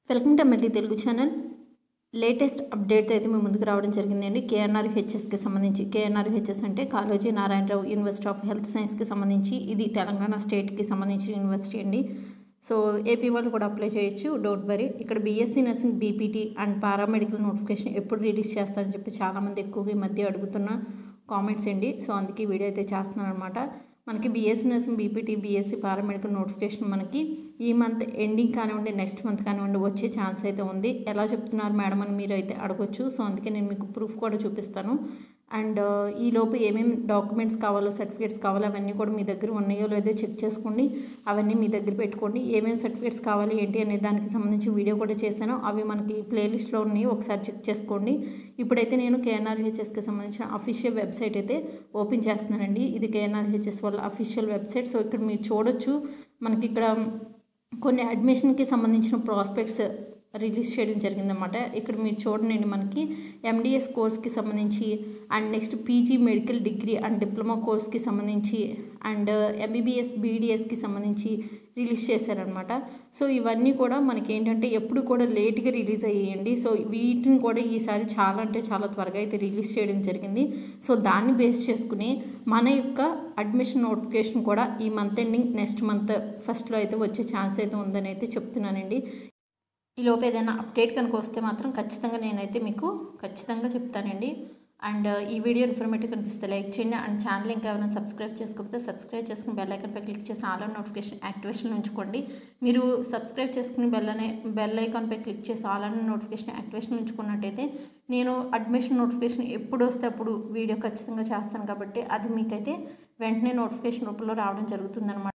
welcome to మళ్ళీ Telugu channel latest update అయితే మేము ముందుకు రావడం జరిగిందండి కేఎన్ఆర్ హెచ్ఎస్కి సంబంధించి కేఎన్ఆర్ హెచ్ఎస్ అంటే Kaloji Narayanarao university of health సైన్స్కి సంబంధించి ఇది తెలంగాణ స్టేట్కి సంబంధించిన యూనివర్సిటీ అండి సో ఏపీ వాళ్ళు కూడా అప్లై చేయొచ్చు డోంట్ వరీ ఇక్కడ BSc nursing BPT and paramedical notification ఎప్పుడు రిలీజ్ చేస్తారని చెప్పి చాలామంది ఎక్కువగా ఈ మధ్య అడుగుతున్న కామెంట్స్ అండి సో అందుకే ఈ వీడియో అయితే చేస్తున్నాను అనమాట మనకి BSc nursing BPT BSc paramedical notification మనకి ఈ మంత్ ఎండింగ్ కానివ్వండి నెక్స్ట్ మంత్ కానివ్వండి వచ్చే ఛాన్స్ అయితే ఉంది ఎలా చెప్తున్నారు మేడం అని మీరు అయితే అడగొచ్చు సో అందుకే నేను మీకు ప్రూఫ్ కూడా చూపిస్తాను అండ్ ఈ లోపు ఏమేమి డాక్యుమెంట్స్ కావాలో సర్టిఫికేట్స్ కావాలో అవన్నీ కూడా మీ దగ్గర ఉన్నాయో లేదో చెక్ చేసుకోండి అవన్నీ మీ దగ్గర పెట్టుకోండి ఏమేమి సర్టిఫికేట్స్ కావాలి ఏంటి అనే దానికి సంబంధించి వీడియో కూడా చేశాను అవి మనకి ప్లేలిస్ట్లో ఉన్నాయి ఒకసారి చెక్ చేసుకోండి ఇప్పుడైతే నేను కేఎన్ఆర్హెచ్ఎస్కి సంబంధించిన అఫీషియల్ వెబ్సైట్ అయితే ఓపెన్ చేస్తున్నానండి ఇది కేఎన్ఆర్హెచ్ఎస్ వాళ్ళ అఫీషియల్ వెబ్సైట్ సో ఇక్కడ మీరు చూడొచ్చు మనకి ఇక్కడ కొన్ని అడ్మిషన్కి సంబంధించిన ప్రాస్పెక్ట్స్ రిలీజ్ చేయడం జరిగిందన్నమాట ఇక్కడ మీరు చూడండి మనకి ఎండిఎస్ కోర్స్కి సంబంధించి and next PG medical degree and diploma కోర్స్కి సంబంధించి అండ్ ఎంబీబీఎస్ బీడిఎస్కి సంబంధించి రిలీజ్ చేశారనమాట సో ఇవన్నీ కూడా మనకి ఏంటంటే ఎప్పుడు కూడా లేట్గా రిలీజ్ అయ్యాయండి సో వీటిని కూడా ఈసారి చాలా అంటే చాలా త్వరగా అయితే రిలీజ్ చేయడం జరిగింది సో దాన్ని బేస్ చేసుకుని మన యొక్క అడ్మిషన్ నోటిఫికేషన్ కూడా ఈ మంత్ ఎండింగ్ నెక్స్ట్ మంత్ ఫస్ట్లో అయితే వచ్చే ఛాన్స్ అయితే ఉందని అయితే చెప్తున్నానండి ఈ లోపు ఏదైనా అప్డేట్ కనుక వస్తే మాత్రం ఖచ్చితంగా నేనైతే మీకు ఖచ్చితంగా చెప్తానండి అండ్ ఈ వీడియో ఇన్ఫర్మేటివ్ కనిపిస్తే లైక్ చేయండి అండ్ ఛానల్ ఇంకా ఎవరైనా సబ్స్క్రైబ్ చేసుకోకపోతే సబ్స్క్రైబ్ చేసుకుని బెల్ ఐకాన్పై క్లిక్ చేసి ఆల్ నోటిఫికేషన్ యాక్టివేషన్ ఉంచుకోండి మీరు సబ్స్క్రైబ్ చేసుకుని బెల్ అనే బెల్ ఐకాన్పై క్లిక్ చేసి ఆల్ అనే నోటిఫికేషన్ యాక్టివేషన్ ఉంచుకున్నట్టయితే నేను అడ్మిషన్ నోటిఫికేషన్ ఎప్పుడు వస్తే అప్పుడు వీడియో ఖచ్చితంగా చేస్తాను కాబట్టి అది మీకైతే వెంటనే నోటిఫికేషన్ రూపంలో రావడం జరుగుతుందన్నమాట